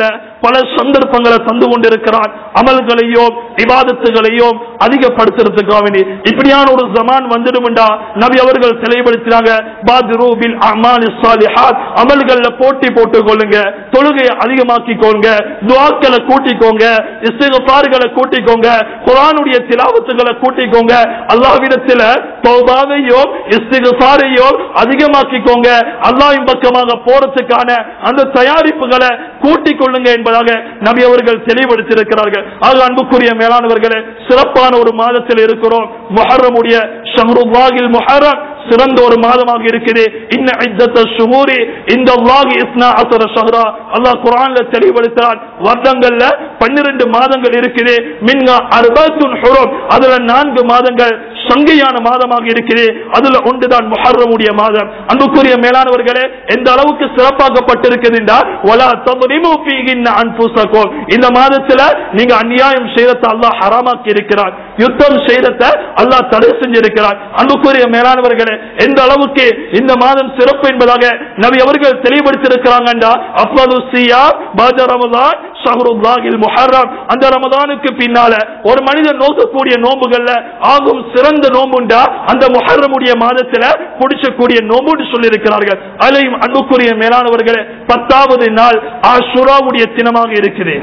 பல சந்தர்ப்பங்களை தந்து கொண்டிருக்கிறான் அமல்களையோ விவாதத்துகளையோ அதிகப்படுத்துறதுக்காக வேண்டி இப்படியான ஒரு ஜமான் வந்துடும்டா நபி அவர்கள் தெளிவுபடுத்தினாங்க பாத்ரு பில் அமாலி சாலிஹாத் அமல்கள்ல போட்டி போட்டுக் கொள்ளுங்க தொழுகையை அதிகமாக்கிக்கோங்க துவாக்களை கூட்டிக்கோங்க இஸ்திகபார்களை கூட்டிக்கோங்க குரானுடைய திலாவத்துகளை கூட்டிக்கோங்க அல்லாஹ்விடத்துல தௌபாவையோ இஸ்திகபாரையோ அதிகமாக்கிக்கோங்க அல்லாஹ்வின் பக்கமாக போறதுக்கான அந்த தயாரிப்புகளை கூட்டிக் கொள்ளுங்க என்பதாக நபி அவர்கள் தெளிவுபடுத்தியிருக்கிறார்கள் ஆக அன்புக்குரிய மேலானவர்களே சிறப்பான ஒரு மாதத்தில் இருக்கிறோம் முஹர்ரமுடைய ஷஹ்ருல்லாஹில் முஹர்ரம் சிறந்த ஒரு மாதமாக இருக்குது இன்ன இத்தத்த ஷுஹூரி இந்த அல்லாஹ் இஸ்னா அசர ஷஹ்ரா அல்லாஹ் குர்ஆன்ல தெளிவுபடுத்துறான் வருடங்கள்ல 12 மாதங்கள் இருக்குது மின்ஹா அர்பத்துன் ஹுரும் அதுல நான்கு மாதங்கள் சங்கையான மாதமாக இருக்குது அதுல ஒன்றுதான் முஹர்ரமுடைய மாதம் அன்புக்குரிய மேலானவர்களே எந்த அளவுக்கு சிறப்பாக்கப்பட்டிருக்குது என்றால் வலா தத்ரிமு ஃபீஹின்ன அன்ஃபுஸக்கும் இந்த மாதத்துல நீங்க அநியாயம் செய்யறத அல்லாஹ் ஹராமாக்கி இருக்கிறார் யுத்தம் செய்யறத அல்லாஹ் தடை செஞ்சிருக்கிறார் அன்புக்குரிய மேலானவர்களே எந்த அளவுக்கு இந்த மாதம் சிறப்பு என்பதாக நபி அவர்கள் தெளிவுபடுத்தியிருக்கிறாங்கண்டா அஃபது சியா பாஜ ரமதான் ஷஹ்ருல்லாஹில் முஹர்ரம் அந்த ரமதானுக்கு பின்னால ஒரு மனிதன் நோக்கக்கூடிய நோம்புகள்ல ஆகும் சிறந்த நோம்புண்டா அந்த முஹர்ரமுடைய மாதத்துல பிடிச்சக்கூடிய நோம்புன்னு சொல்லி இருக்கிறார்கள் அதையும் அன்புக்குரிய மேலானவர்களே பத்தாவது நாள் ஆஷுராவுடைய தினமாக இருக்குது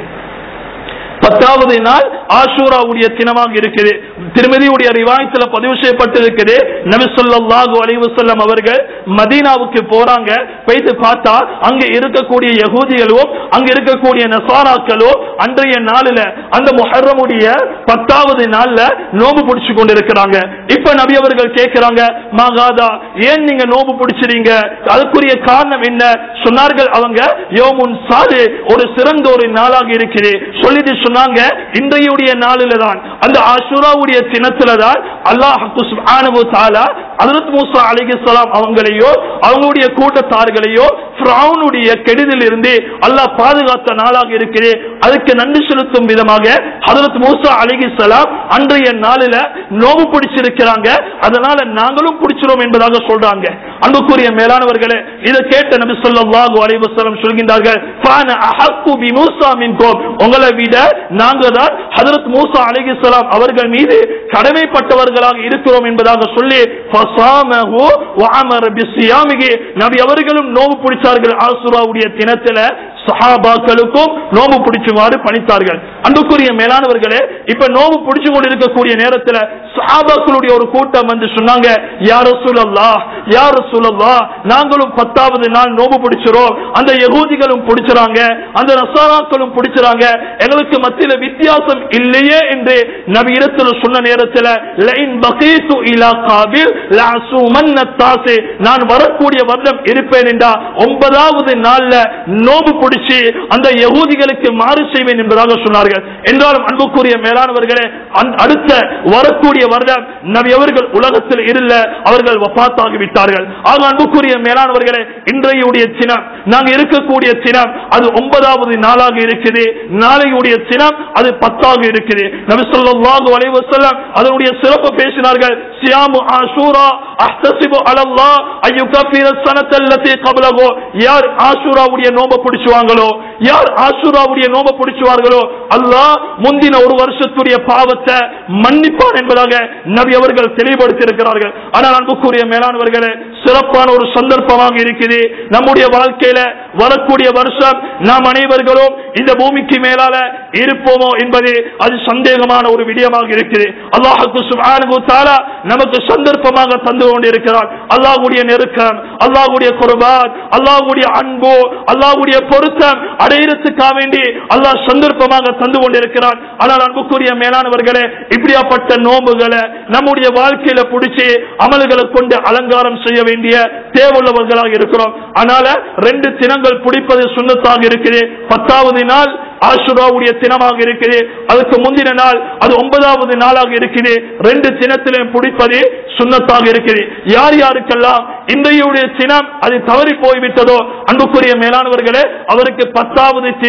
பத்தாவது நாள் ஆஷூராவுடைய தினமாக இருக்குது திருமதியுடைய ரிவாயத்துல பதிவு செய்யப்பட்டிருக்குது நபி ஸல்லல்லாஹு அலைஹி வஸல்லம் அவர்கள் மதீனாவுக்கு போறாங்க போயிட்டு பார்த்தா அங்க இருக்கக்கூடிய யகூதிகளோ அங்க இருக்கக்கூடிய நசாராக்களோ அன்றைய நாளில அந்த முஹர்ரமுடைய பத்தாவது நாள்ல நோம்பு பிடிச்சு கொண்டிருக்கிறாங்க இப்ப நபி அவர்கள் கேட்கிறாங்க மாகாதா ஏன் நீங்க நோம்பு பிடிச்சிறீங்க அதுக்குரிய காரணம் என்ன சொன்னார்கள் அவங்க யோமுன் சாது ஒரு சிறந்த ஒரு நாளாக இருக்குது சொல்லிட்டு சொன்னாங்க இன்றையுடைய நாளில தான் அந்த ஆஷுராவுடைய தினத்துல தான் அல்லாஹ் சுப்ஹானஹு தஆலா ஹஜ்ரத் மூசா அலைஹிஸ்ஸலாம் அவங்களையோ அவங்களுடைய கூட்டத்தார்களையோ ஃபிரௌனுடைய கெடுதில் இருந்து அல்லாஹ் பாதுகாத்த நாளாக இருக்குது அதுக்கு நன்றி செலுத்தும் விதமாக ஹஜ்ரத் மூசா அலைஹிஸ்ஸலாம் அன்றைய நாளில நோவு பிடிச்சிருக்கிறாங்க அதனால நாங்களும் பிடிச்சிரோம் என்பதாக சொல்றாங்க அன்புக்குரிய மேலானவர்களே இதை கேட்ட நபி ஸல்லல்லாஹு அலைஹி வஸல்லம் சொல்கின்றார்கள் ஃபான அஹக்கு பி மூசா மின்கும் உங்களை விட நாங்க தான் ஹஜரத் மூசா அலைஹிஸ்ஸலாம் அவர்கள் மீது கடமைப்பட்டவர்களாக இருக்கிறோம் என்பதாக சொல்லி ஃபஸாமஹு வஅமர பிஸ்ஸியாமிஹி நபி அவர்களும் நோவு பிடிச்சார்கள் ஆசுராவுடைய தினத்துல சஹாபாக்களுக்கும் நோம்பு பிடிச்சுமாறு பணித்தார்கள் அன்புக்குரிய மேலானவர்களே இப்ப நோம்பு பிடிச்சு கொண்டு இருக்கக்கூடிய நேரத்துல சஹாபாக்களுடைய ஒரு கூட்டம் வந்து சொன்னாங்க யார சூழல்லா யார சூழல்லா நாங்களும் பத்தாவது நாள் நோம்பு பிடிச்சிரோம் அந்த யகூதிகளும் பிடிச்சிறாங்க அந்த நசாராக்களும் பிடிச்சிறாங்க எங்களுக்கு மத்தியில வித்தியாசம் இல்லையே என்று நபி இடத்துல சொன்ன நேரத்துல லைன் பகீத்து இலா காபில் லஅசுமன்ன தாசே நான் வரக்கூடிய வருடம் இருப்பேன் என்றா ஒன்பதாவது நாள்ல நோம்பு பிடிச்சு அந்த யகூதிகளுக்கு மாறு செய்வேன் என்பதாக சொன்னார்கள் என்றாலும் அன்புக்குரிய மேலானவர்களே அந்த- அடுத்த வரக்கூடிய வருடம் நபி அவர்கள் உலகத்தில் இருந்த அவர்கள் வபாத்தாகி விட்டார்கள் ஆக அன்புக்குரிய மேலானவர்களே இன்றையுடைய தினம் நாங்க இருக்கக்கூடிய தினம் அது ஒன்பதாவது நாளாக இருக்குது நாளையுடைய தினம் அது பத்தாக இருக்குது நபி ஸல்லல்லாஹு அலைஹி வஸல்லம் அதனுடைய சிறப்பு பேசினார்கள் சியாமு ஆஷூரா அஹ்தசிபு அலல்லாஹ் அய்யுகஃபிர ஸனத்த அல்லதி கப்லஹு யார் ஆஷூராவுடைய நோம்ப பிடிச்சுவாங்களோ யார் ஆஷூராவுடைய நோம்ப பிடிச்சுவார்களோ அல்லாஹ் முந்தின ஒரு வருஷத்துடைய பாவத்தை மன்னிப்பான் என்பதாக நபி அவர்கள் தெளிவுபடுத்தி இருக்கிறார்கள் ஆனால் அன்புக்குரிய மேலானவர்களே சிறப்பான ஒரு சந்தர்ப்பமாக இருக்குது நம்முடைய வாழ்க்கையில வரக்கூடிய வருஷம் நாம் அனைவர்களும் இந்த பூமிக்கு மேலால இருப்போமோ என்பது அது சந்தேகமான ஒரு விடயமாக இருக்குது அல்லாஹுக்கு சுப்ஹானஹு தஆலா நமக்கு சந்தர்ப்பமாக தந்து கொண்டிருக்கிறார் அல்லாஹ்வுடைய நெருக்கம் அல்லாஹ்வுடைய குர்பான் அல்லாஹ்வுடைய அன்பு அல்லாஹ்வுடைய பொருத்தம் அடையிறதுக்காக வேண்டி அல்லாஹ் சந்தர்ப்பமாக தந்து கொண்டிருக்கிறார் ஆனால் அன்புக்குரிய மேலானவர்களே இப்படியாப்பட்ட நோம்புகளை நம்முடைய வாழ்க்கையில பிடிச்சி அமல்களை கொண்டு அலங்காரம் செய்ய வேண்டிய தேவையுள்ளவர்களாக இருக்கிறோம் அதனால ரெண்டு தினங்கள் பிடிப்பது சுண்ணத்தாக இருக்குது பத்தாவது நாள் ஆசுராவுடைய தினமாக இருக்குது அதுக்கு முந்தின நாள் அது ஒன்பதாவது நாளாக இருக்குது ரெண்டு தினத்திலும் பிடிப்பது சுண்ணத்தாக இருக்குது யார் யாருக்கெல்லாம் இன்றையுடைய தினம் அது தவறி போய்விட்டதோ அன்புக்குரிய மேலானவர்களே அவருக்கு பத்தாவது தினம்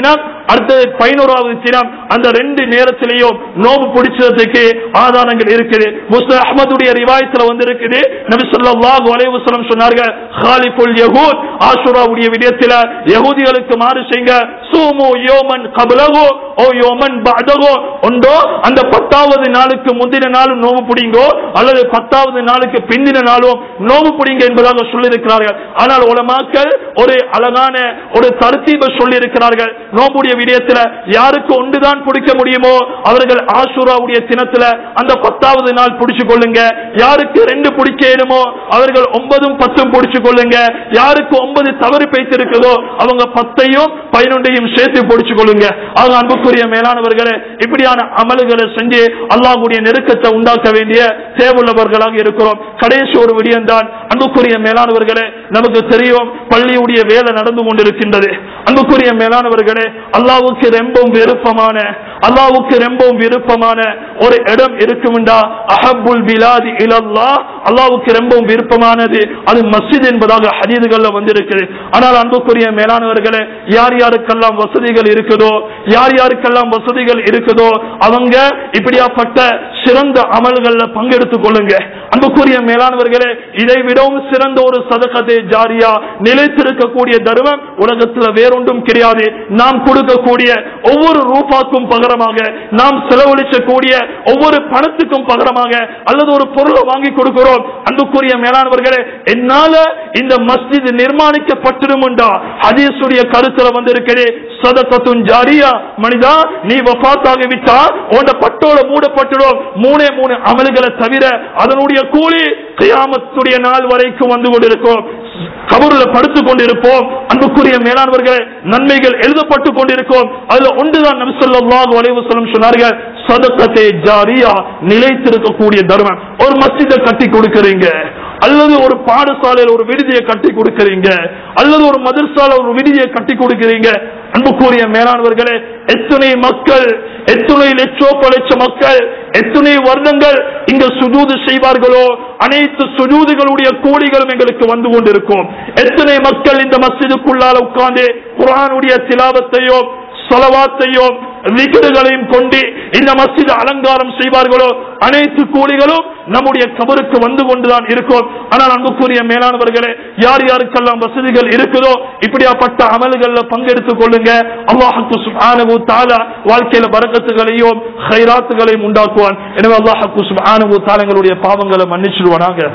அடுத்த பதினோராவது தினம் அந்த ரெண்டு நேரத்திலையும் நோம்பு பிடிச்சதுக்கு ஆதாரங்கள் இருக்குது முஸ்லிம் அஹ்மதுடைய ரிவாயத்துல வந்து இருக்குது நபி ஸல்லல்லாஹு அலைஹி வஸல்லம் சொன்னார்கள் ஹாலிஃபுல் யஹூத் ஆஷுராவுடைய விடயத்தில யஹூதிகளுக்கு மாறு செய்யுங்க சூமு யோமன் கபலகோ ஓ யோமன் பஅதகோ உண்டோ அந்த பத்தாவது நாளுக்கு முந்தின நாளும் நோம்பு பிடிங்கோ அல்லது பத்தாவது நாளுக்கு பிந்தின நாளும் நோம்பு பிடிங்க என்பதாக சொல்லியிருக்கிறார்கள் ஆனால் உலமாக்கள் ஒரு அழகான ஒரு தருத்தீப சொல்லி இருக்கிறார்கள் நோம்புடைய விடயத்துல யாருக்கு ஒன்றுதான் பிடிக்க முடியுமோ அவர்கள் ஆசூராவுடைய தினத்துல அந்த பத்தாவது நாள் பிடிச்சு கொள்ளுங்க யாருக்கு ரெண்டு பிடிக்க இயலுமோ அவர்கள் ஒன்பதும் பத்தும் பிடிச்சு கொள்ளுங்க யாருக்கு ஒன்பது தவறு பேசிருக்குதோ அவங்க பத்தையும் பதினொன்றையும் சேர்த்து பிடிச்சு கொள்ளுங்க ஆக அன்புக்குரிய மேலானவர்களே இப்படியான அமல்களை செஞ்சு அல்லாஹ்வுடைய நெருக்கத்தை உண்டாக்க வேண்டிய தேவையுள்ளவர்களாக இருக்கிறோம் கடைசி ஒரு விடயம்தான் அன்புக்குரிய மேலானவர்களே நமக்கு தெரியும் பள்ளியுடைய வேலை நடந்து கொண்டிருக்கின்றது அன்புக்குரிய மேலானவர்களே அல்லாவுக்கு ரொம்பவும் விருப்பமான அல்லாவுக்கு ரொம்பவும் விருப்பமான ஒரு இடம் இருக்கும்டா அஹப்புல் பிலாதி இலல்லா அல்லாவுக்கு ரொம்பவும் விருப்பமானது அது மஸ்ஜித் என்பதாக ஹதீதுகள்ல வந்திருக்குது ஆனால் அன்புக்குரிய மேலானவர்களே யார் யாருக்கெல்லாம் வசதிகள் இருக்குதோ யார் யாருக்கெல்லாம் வசதிகள் இருக்குதோ அவங்க இப்படியாப்பட்ட சிறந்த அமல்கள்ல பங்கெடுத்துக் கொள்ளுங்க அன்புக்குரிய மேலானவர்களே இதை விடவும் சிறந்த ஒரு சதகத்தை ஜாரியா நிலைத்திருக்கக்கூடிய தர்மம் உலகத்துல வேறொன்றும் கிடையாது நாம் கொடுக்கக்கூடிய ஒவ்வொரு ரூபாக்கும் பகரமாக நாம் செலவழிக்கக்கூடிய ஒவ்வொரு பணத்துக்கும் பகரமாக அல்லது ஒரு பொருளை வாங்கி கொடுக்கிறோம் அன்புக்குரிய மேலானவர்களே என்னால இந்த மஸ்ஜித் நிர்மாணிக்கப்பட்டிருமுண்டா ஹதீஸுடைய கருத்துல வந்திருக்கிறே சதகத்துன் ஜாரியா மனிதா நீ வஃபாத்தாக விட்டா உன்ட பட்டோல மூடப்பட்டுடும் மூணே மூணு அமல்களை தவிர அதனுடைய கூலி கியாமத்துடைய நாள் வரைக்கும் வந்து கொண்டிருக்கும் கபூர்ல படுத்துக் கொண்டிருப்போம் அன்புக்குரிய மேலானவர்களே நன்மைகள் எழுதப்பட்டு கொண்டிருக்கும் அதுல ஒன்றுதான் நபி ஸல்லல்லாஹு அலைஹி வஸல்லம் சொன்னார்கள் சதக்கத்தை ஜாரியா நிலைத்திருக்கக்கூடிய தர்மம் ஒரு மஸ்ஜிதை கட்டி கொடுக்கறீங்க அல்லது ஒரு பாடசாலையில் ஒரு விடுதியை கட்டி கொடுக்கறீங்க அல்லது ஒரு மதரசால ஒரு விடுதியை கட்டி கொடுக்கறீங்க அன்புக்குரிய மேலானவர்களே எத்தனை மக்கள் எத்தனை லட்சோ லட்ச மக்கள் எத்தனை வருடங்கள் இங்க சுஜூது செய்வார்களோ அனைத்து சுஜூதுகளுடைய கோடிகளும் எங்களுக்கு வந்து கொண்டிருக்கும் எத்தனை மக்கள் இந்த மஸ்ஜிதுக்குள்ளால உட்கார்ந்து குரானுடைய திலாவத்தையோ சொலவாத்தையும் விக்கிடுகளையும் கொண்டு இந்த மஸ்ஜித் அலங்காரம் செய்வார்களோ அனைத்து கூலிகளும் நம்முடைய கபருக்கு வந்து கொண்டுதான் இருக்கும் ஆனால் அன்புக்குரிய மேலானவர்களே யார் யாருக்கெல்லாம் வசதிகள் இருக்குதோ இப்படியாப்பட்ட அமல்கள்ல பங்கெடுத்துக் கொள்ளுங்க அல்லாஹுக்கு சுப்ஹானஹு தஆலா வாழ்க்கையில பரக்கத்துகளையும் ஹைராத்துகளையும் உண்டாக்குவான் எனவே அல்லாஹுக்கு சுப்ஹானஹு தஆலா எங்களுடைய பாவங்களை மன்னிச்சிடுவானாக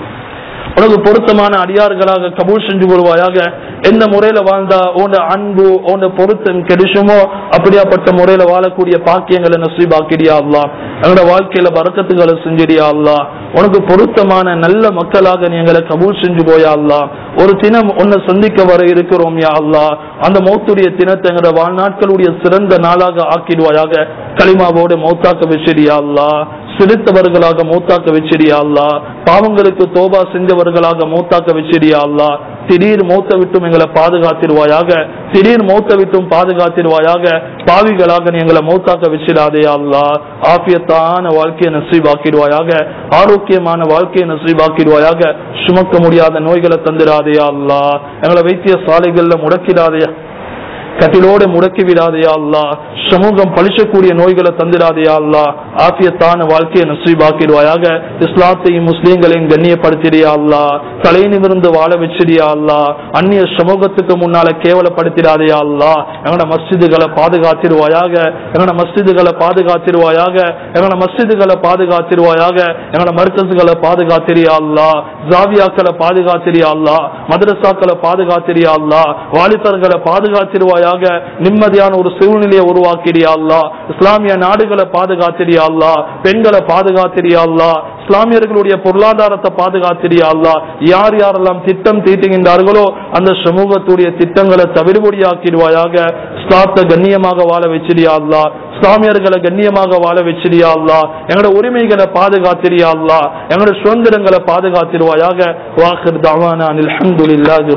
உனக்கு பொருத்தமான அடியார்களாக கபூல் செஞ்சு கொள்வாயாக எந்த முறையில வாழ்ந்தா உன்ட அன்பு உன்ட பொருத்தம் கிடைச்சுமோ அப்படியாப்பட்ட முறையில வாழக்கூடிய பாக்கியங்களை நசீபாக்கிடியா அல்லா எங்களோட வாழ்க்கையில பறக்கத்துகளை செஞ்சிடியா அல்லா உனக்கு பொருத்தமான நல்ல மக்களாக நீ எங்களை கபூல் செஞ்சு போயா அல்லா ஒரு தினம் உன்னை சந்திக்க வர இருக்கிறோம் யா அல்லா அந்த மௌத்துடைய தினத்தை எங்களோட வாழ்நாட்களுடைய சிறந்த நாளாக ஆக்கிடுவாயாக களிமாவோடு மௌத்தாக்க வச்சிடியா அல்லா சிரித்தவர்களாக மூத்தாக்க வச்சிடியா அல்லா பாவங்களுக்கு தோபா செஞ்சவர்களாக மூத்தாக்க வச்சிடியா அல்லா திடீர் மௌத்த விட்டும் எங்களை பாதுகாத்திருவாயாக திடீர் மௌத்த விட்டும் பாதுகாத்திருவாயாக பாவிகளாக நீ எங்களை மௌத்தாக்க வச்சிடாதே அல்லா ஆபியத்தான வாழ்க்கையை நசீபாக்கிடுவாயாக ஆரோக்கியமான வாழ்க்கையை நசீபாக்கிடுவாயாக சுமக்க முடியாத நோய்களை தந்திராதே அல்லா எங்களை வைத்திய சாலைகள்ல முடக்கிடாதே கட்டிலோடு முடக்கி விடாதையா அல்லா சமூகம் பழிச்சக்கூடிய நோய்களை தந்திராதையா அல்லா ஆபியத்தான வாழ்க்கையை நசீபாக்கிடுவாயாக இஸ்லாத்தையும் முஸ்லீம்களையும் கண்ணியப்படுத்திடியா அல்லா தலை நிமிர்ந்து வாழ வச்சிடியா அல்லா அந்நிய சமூகத்துக்கு முன்னால கேவலப்படுத்திடாதையா அல்லா எங்களோட மஸ்ஜிதுகளை பாதுகாத்திருவாயாக எங்களோட மஸ்ஜிதுகளை பாதுகாத்திருவாயாக எங்களோட மஸ்ஜிதுகளை பாதுகாத்திருவாயாக எங்களோட மர்க்கசுகளை பாதுகாத்திரியா அல்லா ஜாவியாக்களை பாதுகாத்திரியா அல்லா மதரசாக்களை பாதுகாத்திரியா அல்லா வாலிபர்களை பாதுகாத்திருவாயாக நிம்மதியான ஒரு சூழ்நிலையை உருவாக்கிறியா அல்லா இஸ்லாமிய நாடுகளை பாதுகாத்திரியா அல்லா பெண்களை பாதுகாத்திரியா அல்லா இஸ்லாமியர்களுடைய பொருளாதாரத்தை பாதுகாத்திரியா அல்லா யார் யாரெல்லாம் திட்டம் தீட்டுகின்றார்களோ அந்த சமூகத்துடைய திட்டங்களை தவிடுபடியாக்கிடுவாயாக இஸ்லாத்தை கண்ணியமாக வாழ வச்சிடியா அல்லா இஸ்லாமியர்களை கண்ணியமாக வாழ வச்சிடியா அல்லா எங்களோட உரிமைகளை பாதுகாத்திரியா அல்லா எங்களோட சுதந்திரங்களை பாதுகாத்திருவாயாக வாஹிர் தாவானா அல்ஹம்துலில்லாஹி